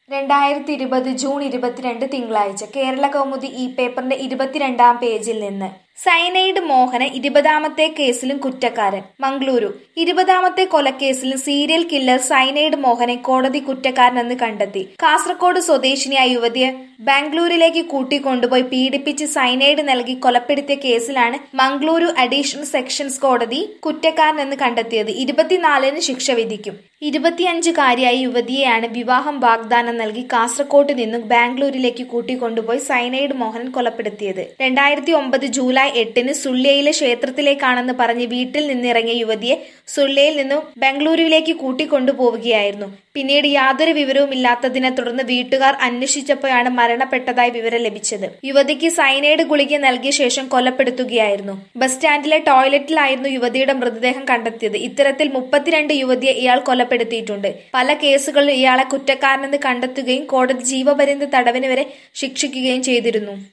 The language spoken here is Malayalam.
രണ്ടായിരത്തി ഇരുപത് ജൂൺ ഇരുപത്തിരണ്ട് തിങ്കളാഴ്ച കേരള കൗമുദി ഈ പേപ്പറിന്റെ ഇരുപത്തിരണ്ടാം പേജിൽ നിന്ന് സൈനൈഡ് മോഹന ഇരുപതാമത്തെ കേസിലും കുറ്റക്കാരൻ മംഗളൂരു ഇരുപതാമത്തെ കൊലക്കേസിലും സീരിയൽ കില്ലർ സൈനൈഡ് മോഹനെ കോടതി കുറ്റക്കാരനെന്ന് കണ്ടെത്തി കാസർഗോഡ് സ്വദേശിനിയായ യുവതിയെ ബാംഗ്ലൂരിലേക്ക് കൂട്ടിക്കൊണ്ടുപോയി പീഡിപ്പിച്ച് സൈനൈഡ് നൽകി കൊലപ്പെടുത്തിയ കേസിലാണ് മംഗളൂരു അഡീഷണൽ സെക്ഷൻസ് കോടതി കുറ്റക്കാരനെന്ന് കണ്ടെത്തിയത് ഇരുപത്തിനാലിന് ശിക്ഷ വിധിക്കും ഇരുപത്തിയഞ്ചുകാരിയായ യുവതിയെയാണ് വിവാഹം വാഗ്ദാനം നൽകി കാസർകോട്ട് നിന്നും ബാംഗ്ലൂരിലേക്ക് കൂട്ടിക്കൊണ്ടുപോയി സൈനൈഡ് മോഹനൻ കൊലപ്പെടുത്തിയത് രണ്ടായിരത്തി ഒമ്പത് ജൂലൈ എട്ടിന് സുള്ളിയയിലെ ക്ഷേത്രത്തിലേക്കാണെന്ന് പറഞ്ഞ് വീട്ടിൽ നിന്നിറങ്ങിയ യുവതിയെ സുള്ളിയയിൽ നിന്നും ബാംഗ്ലൂരുവിലേക്ക് കൂട്ടിക്കൊണ്ടുപോവുകയായിരുന്നു പിന്നീട് യാതൊരു വിവരവുമില്ലാത്തതിനെ തുടർന്ന് വീട്ടുകാർ അന്വേഷിച്ചപ്പോഴാണ് മരണപ്പെട്ടതായി വിവരം ലഭിച്ചത് യുവതിക്ക് സൈനൈഡ് ഗുളിക നൽകിയ ശേഷം കൊലപ്പെടുത്തുകയായിരുന്നു ബസ് സ്റ്റാൻഡിലെ ടോയ്ലറ്റിലായിരുന്നു യുവതിയുടെ മൃതദേഹം കണ്ടെത്തിയത് ഇത്തരത്തിൽ മുപ്പത്തിരണ്ട് യുവതിയെ ഇയാൾ കൊലപ്പെടുത്തിയിട്ടുണ്ട് പല കേസുകളിലും ഇയാളെ കുറ്റക്കാരനെന്ന് കണ്ടെത്തുകയും കോടതി ജീവപര്യന്ത തടവിന് വരെ ശിക്ഷിക്കുകയും ചെയ്തിരുന്നു